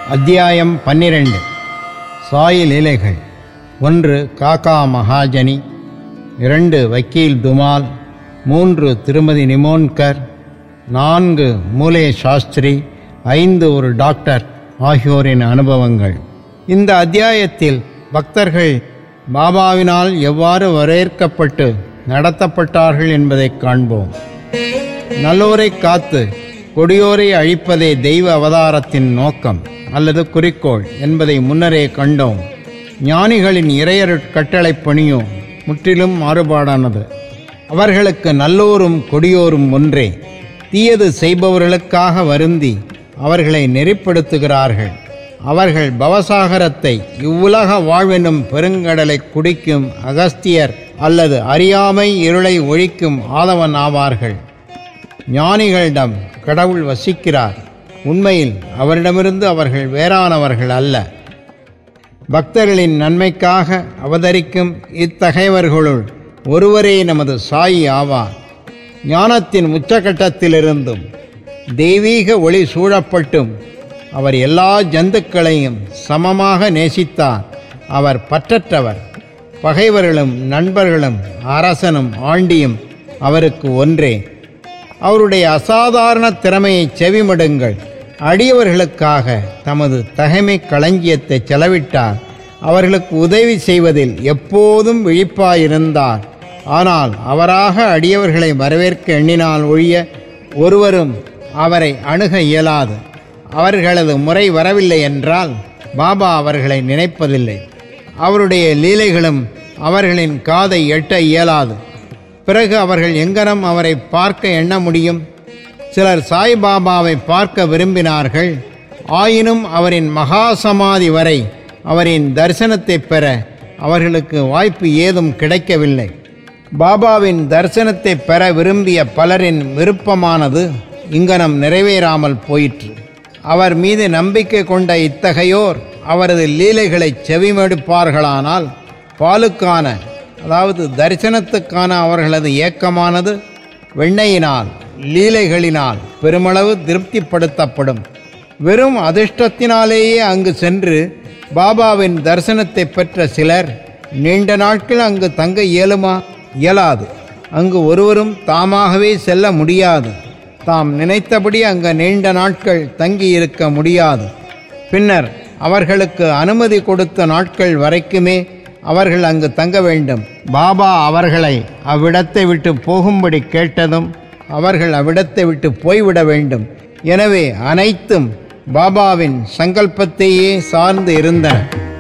அத்தியாயம் பன்னிரண்டு சாய் லீலைகள் ஒன்று காக்கா மகாஜனி இரண்டு வக்கீல் துமால் மூன்று திருமதி நிமோன்கர் நான்கு மூலே சாஸ்திரி ஐந்து ஒரு டாக்டர் ஆகியோரின் அனுபவங்கள் இந்த அத்தியாயத்தில் பக்தர்கள் பாபாவினால் எவ்வாறு வரவேற்கப்பட்டு நடத்தப்பட்டார்கள் என்பதைக் காண்போம் நல்லோரை காத்து கொடியோரை அழிப்பதே தெய்வ அவதாரத்தின் நோக்கம் அல்லது குறிக்கோள் என்பதை முன்னரே கண்டோம் ஞானிகளின் இறையருட் கட்டளைப் பணியோ முற்றிலும் மாறுபாடானது அவர்களுக்கு நல்லோரும் கொடியோரும் ஒன்றே தீயது செய்பவர்களுக்காக வருந்தி அவர்களை நெறிப்படுத்துகிறார்கள் அவர்கள் பவசாகரத்தை இவ்வுலக வாழ்வெனும் பெருங்கடலை குடிக்கும் அகஸ்தியர் அல்லது அறியாமை இருளை ஒழிக்கும் ஆதவன் ஆவார்கள் ஞானிகளிடம் கடவுள் வசிக்கிறார் உண்மையில் அவரிடமிருந்து அவர்கள் வேறானவர்கள் அல்ல பக்தர்களின் நன்மைக்காக அவதரிக்கும் இத்தகையவர்களுள் ஒருவரே நமது சாயி ஆவார் ஞானத்தின் உச்சகட்டத்திலிருந்தும் தெய்வீக ஒளி சூழப்பட்டும் அவர் எல்லா ஜந்துக்களையும் சமமாக நேசித்தார் அவர் பற்றற்றவர் பகைவர்களும் நண்பர்களும் அரசனும் ஆண்டியும் அவருக்கு ஒன்றே அவருடைய அசாதாரண திறமையை செவிமடுங்கள் அடியவர்களுக்காக தமது தகைமை களஞ்சியத்தை செலவிட்டார் அவர்களுக்கு உதவி செய்வதில் எப்போதும் விழிப்பாயிருந்தார் ஆனால் அவராக அடியவர்களை வரவேற்க எண்ணினால் ஒழிய ஒருவரும் அவரை அணுக இயலாது அவர்களது முறை வரவில்லை என்றால் பாபா அவர்களை நினைப்பதில்லை அவருடைய லீலைகளும் அவர்களின் காதை எட்ட இயலாது பிறகு அவர்கள் எங்கனம் அவரை பார்க்க எண்ண முடியும் சிலர் சாய்பாபாவை பார்க்க விரும்பினார்கள் ஆயினும் அவரின் மகா சமாதி வரை அவரின் தரிசனத்தை பெற அவர்களுக்கு வாய்ப்பு ஏதும் கிடைக்கவில்லை பாபாவின் தரிசனத்தை பெற விரும்பிய பலரின் விருப்பமானது இங்கனம் நிறைவேறாமல் போயிற்று அவர் மீது நம்பிக்கை கொண்ட இத்தகையோர் அவரது லீலைகளை செவிமடுப்பார்களானால் பாலுக்கான அதாவது தரிசனத்துக்கான அவர்களது ஏக்கமானது வெண்ணையினால் லீலைகளினால் பெருமளவு திருப்திப்படுத்தப்படும் வெறும் அதிர்ஷ்டத்தினாலேயே அங்கு சென்று பாபாவின் தரிசனத்தை பெற்ற சிலர் நீண்ட நாட்கள் அங்கு தங்க இயலுமா இயலாது அங்கு ஒருவரும் தாமாகவே செல்ல முடியாது தாம் நினைத்தபடி அங்கு நீண்ட நாட்கள் தங்கி இருக்க முடியாது பின்னர் அவர்களுக்கு அனுமதி கொடுத்த நாட்கள் வரைக்குமே அவர்கள் அங்கு தங்க வேண்டும் பாபா அவர்களை அவ்விடத்தை விட்டு போகும்படி கேட்டதும் அவர்கள் அவ்விடத்தை விட்டு போய்விட வேண்டும் எனவே அனைத்தும் பாபாவின் சங்கல்பத்தையே சார்ந்து இருந்தன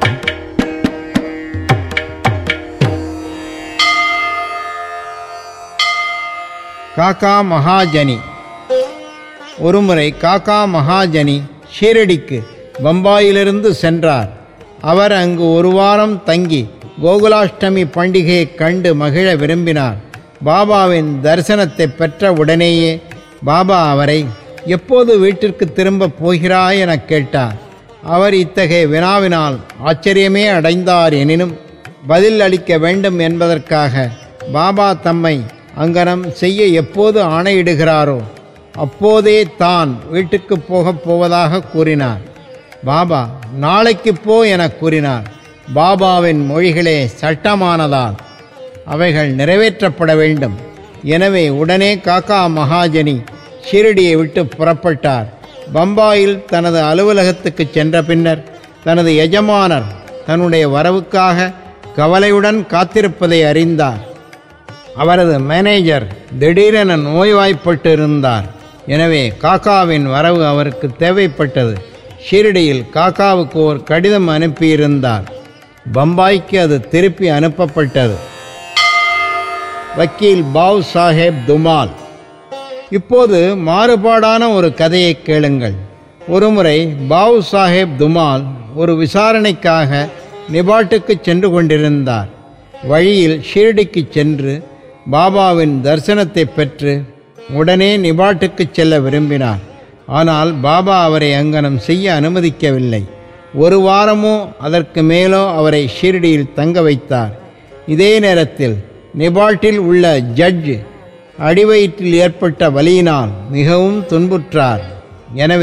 காக்கா மகாஜனி ஒருமுறை காக்கா மகாஜனி ஷீரடிக்கு பம்பாயிலிருந்து சென்றார் அவர் அங்கு ஒரு வாரம் தங்கி கோகுலாஷ்டமி பண்டிகையை கண்டு மகிழ விரும்பினார் பாபாவின் தரிசனத்தை பெற்ற உடனேயே பாபா அவரை எப்போது வீட்டிற்கு திரும்ப போகிறாய் என கேட்டார் அவர் இத்தகைய வினாவினால் ஆச்சரியமே அடைந்தார் எனினும் பதில் அளிக்க வேண்டும் என்பதற்காக பாபா தம்மை அங்கனம் செய்ய எப்போது ஆணையிடுகிறாரோ அப்போதே தான் வீட்டுக்கு போகப் போவதாக கூறினார் பாபா நாளைக்கு போ என கூறினார் பாபாவின் மொழிகளே சட்டமானதால் அவைகள் நிறைவேற்றப்பட வேண்டும் எனவே உடனே காக்கா மகாஜனி ஷிரடியை விட்டு புறப்பட்டார் பம்பாயில் தனது அலுவலகத்துக்கு சென்ற பின்னர் தனது எஜமானர் தன்னுடைய வரவுக்காக கவலையுடன் காத்திருப்பதை அறிந்தார் அவரது மேனேஜர் திடீரென நோய்வாய்ப்பட்டு இருந்தார் எனவே காக்காவின் வரவு அவருக்கு தேவைப்பட்டது ஷீரடியில் காக்காவுக்கு ஒரு கடிதம் அனுப்பியிருந்தார் பம்பாய்க்கு அது திருப்பி அனுப்பப்பட்டது வக்கீல் பாவ் சாஹேப் துமால் இப்போது மாறுபாடான ஒரு கதையை கேளுங்கள் ஒருமுறை பாவ் சாஹேப் துமால் ஒரு விசாரணைக்காக நிபாட்டுக்கு சென்று கொண்டிருந்தார் வழியில் ஷீரடிக்கு சென்று பாபாவின் தரிசனத்தை பெற்று உடனே நிபாட்டுக்கு செல்ல விரும்பினார் ஆனால் பாபா அவரை அங்கனம் செய்ய அனுமதிக்கவில்லை ஒரு வாரமோ அதற்கு மேலோ அவரை ஷீரடியில் தங்க வைத்தார் இதே நேரத்தில் நிபாட்டில் உள்ள ஜட்ஜ் அடிவயிற்றில் ஏற்பட்ட வலியினால் மிகவும் துன்புற்றார் எனவே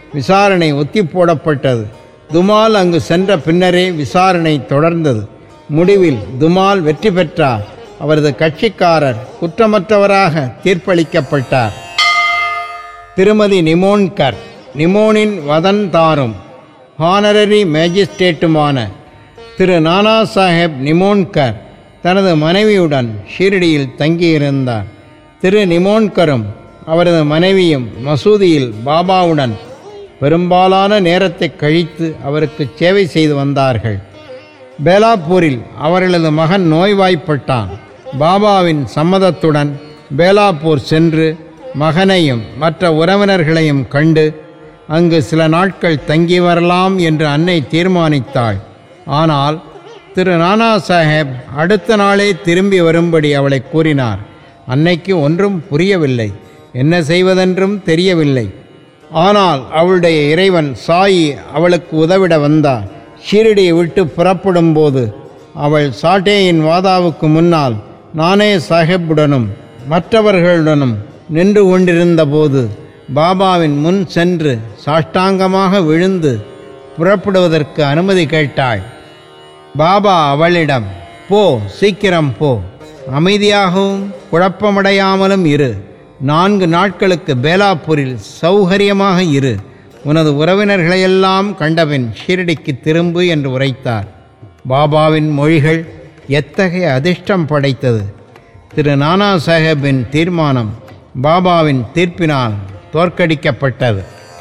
விசாரணை ஒத்தி போடப்பட்டது துமால் அங்கு சென்ற பின்னரே விசாரணை தொடர்ந்தது முடிவில் துமால் வெற்றி பெற்றார் அவரது கட்சிக்காரர் குற்றமற்றவராக தீர்ப்பளிக்கப்பட்டார் திருமதி நிமோன்கர் நிமோனின் வதன்தாரும் ஹானரரி மேஜிஸ்ட்ரேட்டுமான திரு நானா சாஹேப் நிமோன்கர் தனது மனைவியுடன் ஷீரடியில் தங்கியிருந்தார் திரு நிமோன்கரும் அவரது மனைவியும் மசூதியில் பாபாவுடன் பெரும்பாலான நேரத்தை கழித்து அவருக்கு சேவை செய்து வந்தார்கள் பேலாப்பூரில் அவர்களது மகன் நோய்வாய்ப்பட்டான் பாபாவின் சம்மதத்துடன் பேலாப்பூர் சென்று மகனையும் மற்ற உறவினர்களையும் கண்டு அங்கு சில நாட்கள் தங்கி வரலாம் என்று அன்னை தீர்மானித்தாள் ஆனால் திரு நானா சாஹேப் அடுத்த நாளே திரும்பி வரும்படி அவளை கூறினார் அன்னைக்கு ஒன்றும் புரியவில்லை என்ன செய்வதென்றும் தெரியவில்லை ஆனால் அவளுடைய இறைவன் சாயி அவளுக்கு உதவிட வந்தார் ஷீரடியை விட்டு புறப்படும்போது அவள் சாட்டேயின் வாதாவுக்கு முன்னால் நானே சாஹிப்புடனும் மற்றவர்களுடனும் நின்று கொண்டிருந்த போது பாபாவின் முன் சென்று சாஷ்டாங்கமாக விழுந்து புறப்படுவதற்கு அனுமதி கேட்டாள் பாபா அவளிடம் போ சீக்கிரம் போ அமைதியாகவும் குழப்பமடையாமலும் இரு நான்கு நாட்களுக்கு பேலாப்பூரில் சௌகரியமாக இரு உனது உறவினர்களையெல்லாம் கண்டபின் ஷீரடிக்கு திரும்பு என்று உரைத்தார் பாபாவின் மொழிகள் எத்தகைய அதிர்ஷ்டம் படைத்தது திரு நானா சாஹேப்பின் தீர்மானம் பாபாவின் தீர்ப்பினால் தோற்கடிக்கப்பட்டது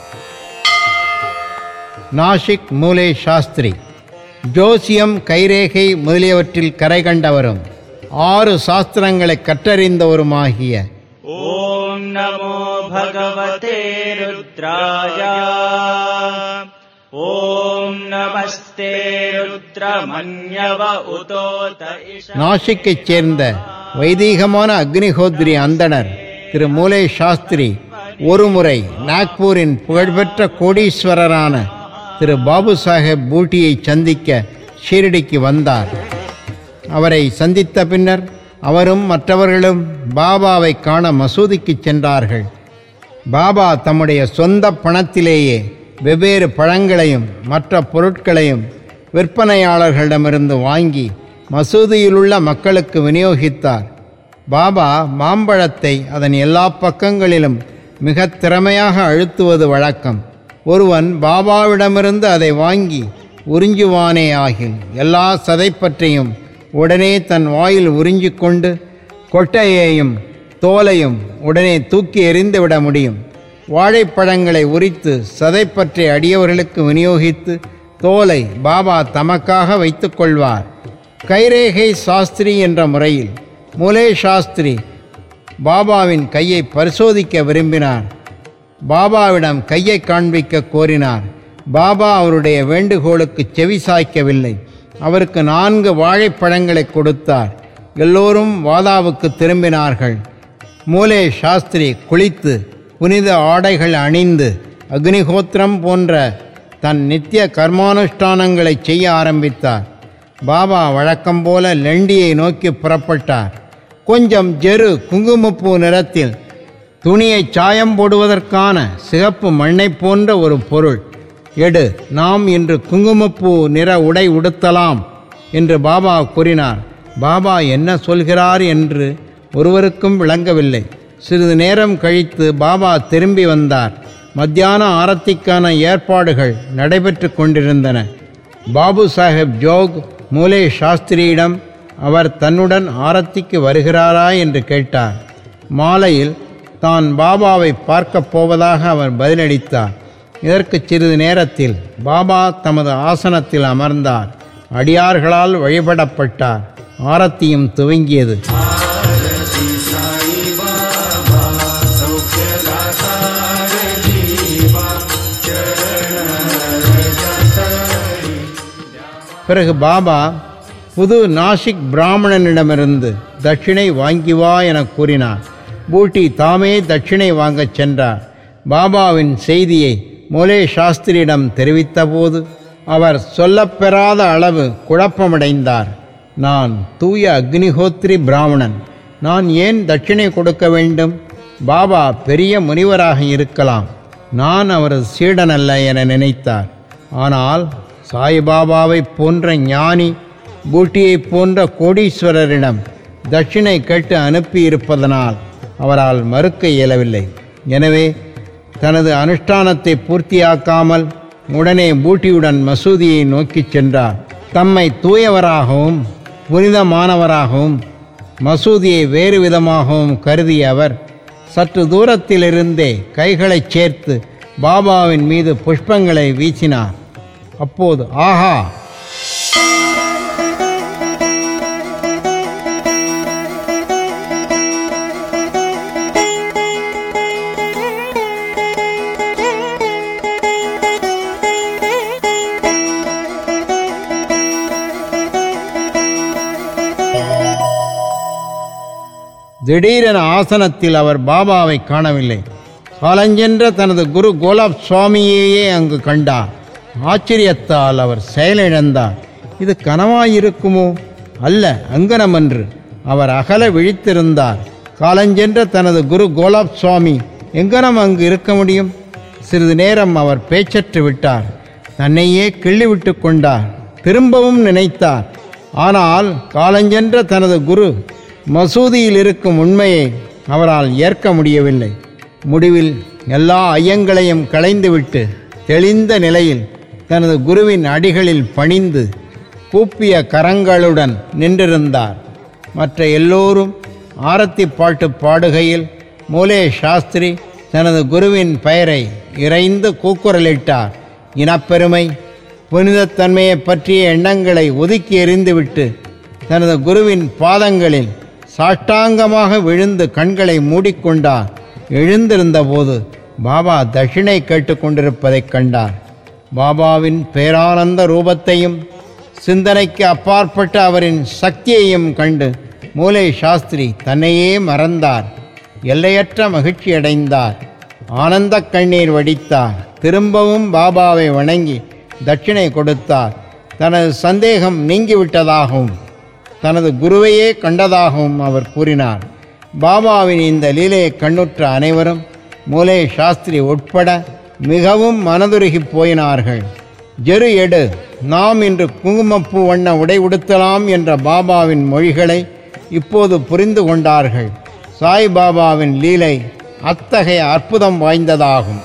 நாசிக் மூலே சாஸ்திரி ஜோசியம் கைரேகை முதலியவற்றில் கரை கண்டவரும் ஆறு சாஸ்திரங்களை கற்றறிந்தவருமாகிய ॐ नमो भगवते रुद्राय ॐ नमस्ते रुद्रमन्यव उतोत इष நாசிக்கைச் சேர்ந்த வைதீகமான அக்னிஹோத்ரி அந்தணர் திரு மூலே சாஸ்திரி ஒருமுறை நாக்பூரின் புகழ்பெற்ற கோடீஸ்வரரான திரு பாபு சாஹேப் பூட்டியை சந்திக்க ஷீரடிக்கு வந்தார் அவரை சந்தித்த பின்னர் அவரும் மற்றவர்களும் பாபாவை காண மசூதிக்கு சென்றார்கள் பாபா தம்முடைய சொந்த பணத்திலேயே வெவ்வேறு பழங்களையும் மற்ற பொருட்களையும் விற்பனையாளர்களிடமிருந்து வாங்கி மசூதியிலுள்ள மக்களுக்கு விநியோகித்தார் பாபா மாம்பழத்தை அதன் எல்லா பக்கங்களிலும் மிக திறமையாக அழுத்துவது வழக்கம் ஒருவன் பாபாவிடமிருந்து அதை வாங்கி உறிஞ்சுவானே ஆகில் எல்லா சதைப்பற்றையும் உடனே தன் வாயில் உறிஞ்சிக் கொண்டு கொட்டையையும் தோலையும் உடனே தூக்கி எறிந்து விட முடியும் வாழைப்பழங்களை உரித்து சதைப்பற்றை அடியவர்களுக்கு விநியோகித்து தோலை பாபா தமக்காக வைத்துக் கொள்வார் கைரேகை சாஸ்திரி என்ற முறையில் மூலே சாஸ்திரி பாபாவின் கையை பரிசோதிக்க விரும்பினார் பாபாவிடம் கையை காண்பிக்க கோரினார் பாபா அவருடைய வேண்டுகோளுக்கு செவி சாய்க்கவில்லை அவருக்கு நான்கு வாழைப்பழங்களை கொடுத்தார் எல்லோரும் வாதாவுக்கு திரும்பினார்கள் மூலே சாஸ்திரி குளித்து புனித ஆடைகள் அணிந்து அக்னிஹோத்திரம் போன்ற தன் நித்திய கர்மானுஷ்டானங்களை செய்ய ஆரம்பித்தார் பாபா வழக்கம் போல லெண்டியை நோக்கி புறப்பட்டார் கொஞ்சம் ஜெரு குங்குமப்பூ நிறத்தில் துணியை சாயம் போடுவதற்கான சிகப்பு மண்ணை போன்ற ஒரு பொருள் எடு நாம் இன்று குங்குமப்பூ நிற உடை உடுத்தலாம் என்று பாபா கூறினார் பாபா என்ன சொல்கிறார் என்று ஒருவருக்கும் விளங்கவில்லை சிறிது நேரம் கழித்து பாபா திரும்பி வந்தார் மத்தியான ஆரத்திக்கான ஏற்பாடுகள் நடைபெற்று கொண்டிருந்தன பாபு சாஹேப் ஜோக் மூலே சாஸ்திரியிடம் அவர் தன்னுடன் ஆரத்திக்கு வருகிறாரா என்று கேட்டார் மாலையில் தான் பாபாவை பார்க்கப் போவதாக அவர் பதிலளித்தார் இதற்கு சிறிது நேரத்தில் பாபா தமது ஆசனத்தில் அமர்ந்தார் அடியார்களால் வழிபடப்பட்டார் ஆரத்தியும் துவங்கியது பிறகு பாபா புது நாசிக் பிராமணனிடமிருந்து தட்சிணை வாங்கி வா என கூறினார் பூட்டி தாமே தட்சிணை வாங்கச் சென்றார் பாபாவின் செய்தியை மொலே சாஸ்திரியிடம் தெரிவித்தபோது அவர் சொல்லப்பெறாத அளவு குழப்பமடைந்தார் நான் தூய அக்னிஹோத்ரி பிராமணன் நான் ஏன் தட்சிணை கொடுக்க வேண்டும் பாபா பெரிய முனிவராக இருக்கலாம் நான் அவரது சீடன் அல்ல என நினைத்தார் ஆனால் சாய்பாபாவை போன்ற ஞானி பூட்டியைப் போன்ற கோடீஸ்வரரிடம் தட்சிணை கேட்டு அனுப்பியிருப்பதனால் அவரால் மறுக்க இயலவில்லை எனவே தனது அனுஷ்டானத்தை பூர்த்தியாக்காமல் உடனே பூட்டியுடன் மசூதியை நோக்கிச் சென்றார் தம்மை தூயவராகவும் புனிதமானவராகவும் மசூதியை வேறு விதமாகவும் கருதிய அவர் சற்று தூரத்திலிருந்தே கைகளைச் சேர்த்து பாபாவின் மீது புஷ்பங்களை வீசினார் அப்போது ஆஹா திடீரென ஆசனத்தில் அவர் பாபாவை காணவில்லை காலஞ்சென்ற தனது குரு கோலாப் சுவாமியையே அங்கு கண்டார் ஆச்சரியத்தால் அவர் செயலிழந்தார் இது கனவாயிருக்குமோ அல்ல அங்கனமன்று அவர் அகல விழித்திருந்தார் காலஞ்சென்ற தனது குரு கோலாப் சுவாமி எங்கனம் அங்கு இருக்க முடியும் சிறிது நேரம் அவர் பேச்சற்று விட்டார் தன்னையே கிள்ளிவிட்டு கொண்டார் திரும்பவும் நினைத்தார் ஆனால் காலஞ்சென்ற தனது குரு மசூதியில் இருக்கும் உண்மையை அவரால் ஏற்க முடியவில்லை முடிவில் எல்லா ஐயங்களையும் களைந்துவிட்டு தெளிந்த நிலையில் தனது குருவின் அடிகளில் பணிந்து கூப்பிய கரங்களுடன் நின்றிருந்தார் மற்ற எல்லோரும் ஆரத்தி பாட்டு பாடுகையில் மூலே சாஸ்திரி தனது குருவின் பெயரை இறைந்து கூக்குரலிட்டார் இனப்பெருமை புனிதத்தன்மையைப் பற்றிய எண்ணங்களை ஒதுக்கி எறிந்துவிட்டு தனது குருவின் பாதங்களில் சாஷ்டாங்கமாக விழுந்து கண்களை மூடிக்கொண்டார் எழுந்திருந்தபோது பாபா தட்சிணை கேட்டுக்கொண்டிருப்பதைக் கண்டார் பாபாவின் பேரானந்த ரூபத்தையும் சிந்தனைக்கு அப்பாற்பட்ட அவரின் சக்தியையும் கண்டு மூலை சாஸ்திரி தன்னையே மறந்தார் எல்லையற்ற மகிழ்ச்சி அடைந்தார் ஆனந்த கண்ணீர் வடித்தார் திரும்பவும் பாபாவை வணங்கி தட்சிணை கொடுத்தார் தனது சந்தேகம் நீங்கிவிட்டதாகவும் தனது குருவையே கண்டதாகவும் அவர் கூறினார் பாபாவின் இந்த லீலையை கண்ணுற்ற அனைவரும் மூலே சாஸ்திரி உட்பட மிகவும் மனதுருகி போயினார்கள் ஜெரு எடு நாம் இன்று குங்குமப்பூ வண்ண உடை உடுத்தலாம் என்ற பாபாவின் மொழிகளை இப்போது புரிந்து கொண்டார்கள் சாய் பாபாவின் லீலை அத்தகைய அற்புதம் வாய்ந்ததாகும்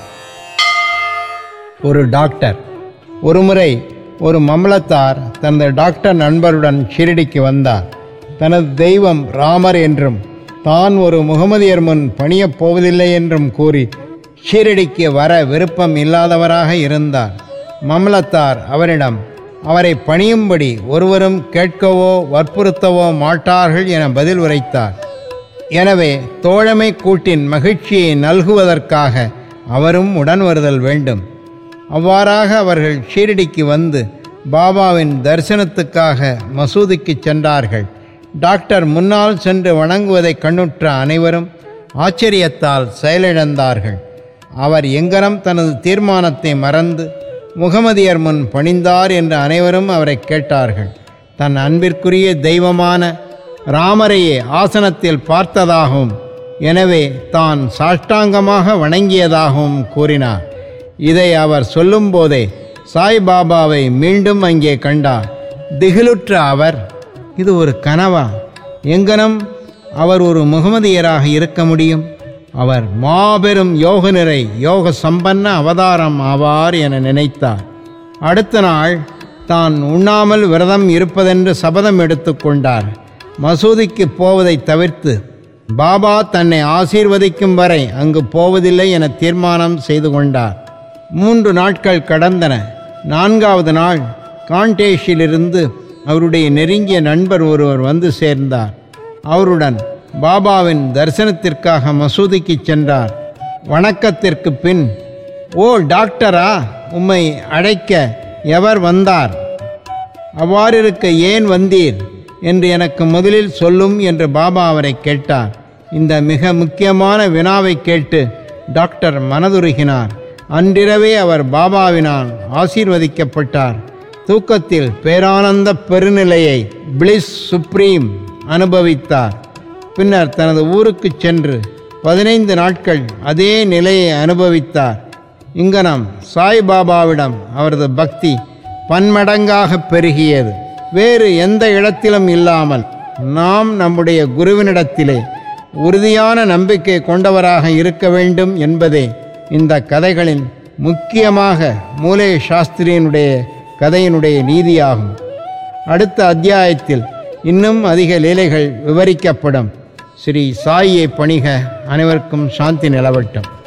ஒரு டாக்டர் ஒருமுறை ஒரு மம்மலத்தார் தனது டாக்டர் நண்பருடன் ஷிரடிக்கு வந்தார் தனது தெய்வம் ராமர் என்றும் தான் ஒரு முகமதியர் முன் பணியப் போவதில்லை என்றும் கூறி ஷீரடிக்கு வர விருப்பம் இல்லாதவராக இருந்தார் மம்மலத்தார் அவரிடம் அவரை பணியும்படி ஒருவரும் கேட்கவோ வற்புறுத்தவோ மாட்டார்கள் என பதில் உரைத்தார் எனவே தோழமை கூட்டின் மகிழ்ச்சியை நல்குவதற்காக அவரும் உடன் வருதல் வேண்டும் அவ்வாறாக அவர்கள் ஷீரடிக்கு வந்து பாபாவின் தரிசனத்துக்காக மசூதிக்கு சென்றார்கள் டாக்டர் முன்னால் சென்று வணங்குவதை கண்ணுற்ற அனைவரும் ஆச்சரியத்தால் செயலிழந்தார்கள் அவர் எங்கனம் தனது தீர்மானத்தை மறந்து முகமதியர் முன் பணிந்தார் என்று அனைவரும் அவரை கேட்டார்கள் தன் அன்பிற்குரிய தெய்வமான ராமரையே ஆசனத்தில் பார்த்ததாகவும் எனவே தான் சாஷ்டாங்கமாக வணங்கியதாகவும் கூறினார் இதை அவர் சொல்லும்போதே சாய்பாபாவை மீண்டும் அங்கே கண்டார் திகிலுற்ற அவர் இது ஒரு கனவா எங்கனம் அவர் ஒரு முகமதியராக இருக்க முடியும் அவர் மாபெரும் யோக நிறை யோக சம்பன்ன அவதாரம் ஆவார் என நினைத்தார் அடுத்த நாள் தான் உண்ணாமல் விரதம் இருப்பதென்று சபதம் எடுத்துக்கொண்டார் மசூதிக்கு போவதை தவிர்த்து பாபா தன்னை ஆசீர்வதிக்கும் வரை அங்கு போவதில்லை என தீர்மானம் செய்து கொண்டார் மூன்று நாட்கள் கடந்தன நான்காவது நாள் காண்டேஷிலிருந்து அவருடைய நெருங்கிய நண்பர் ஒருவர் வந்து சேர்ந்தார் அவருடன் பாபாவின் தரிசனத்திற்காக மசூதிக்கு சென்றார் வணக்கத்திற்கு பின் ஓ டாக்டரா உம்மை அழைக்க எவர் வந்தார் அவ்வாறிருக்க ஏன் வந்தீர் என்று எனக்கு முதலில் சொல்லும் என்று பாபா அவரை கேட்டார் இந்த மிக முக்கியமான வினாவை கேட்டு டாக்டர் மனதுருகினார் அன்றிரவே அவர் பாபாவினால் ஆசீர்வதிக்கப்பட்டார் தூக்கத்தில் பேரானந்த பெருநிலையை பிளிஸ் சுப்ரீம் அனுபவித்தார் பின்னர் தனது ஊருக்கு சென்று பதினைந்து நாட்கள் அதே நிலையை அனுபவித்தார் இங்கனம் சாய்பாபாவிடம் அவரது பக்தி பன்மடங்காக பெருகியது வேறு எந்த இடத்திலும் இல்லாமல் நாம் நம்முடைய குருவினிடத்திலே உறுதியான நம்பிக்கை கொண்டவராக இருக்க வேண்டும் என்பதே இந்த கதைகளின் முக்கியமாக மூலே சாஸ்திரியினுடைய கதையினுடைய நீதியாகும் அடுத்த அத்தியாயத்தில் இன்னும் அதிக லீலைகள் விவரிக்கப்படும் ஸ்ரீ சாயியை பணிக அனைவருக்கும் சாந்தி நிலவட்டும்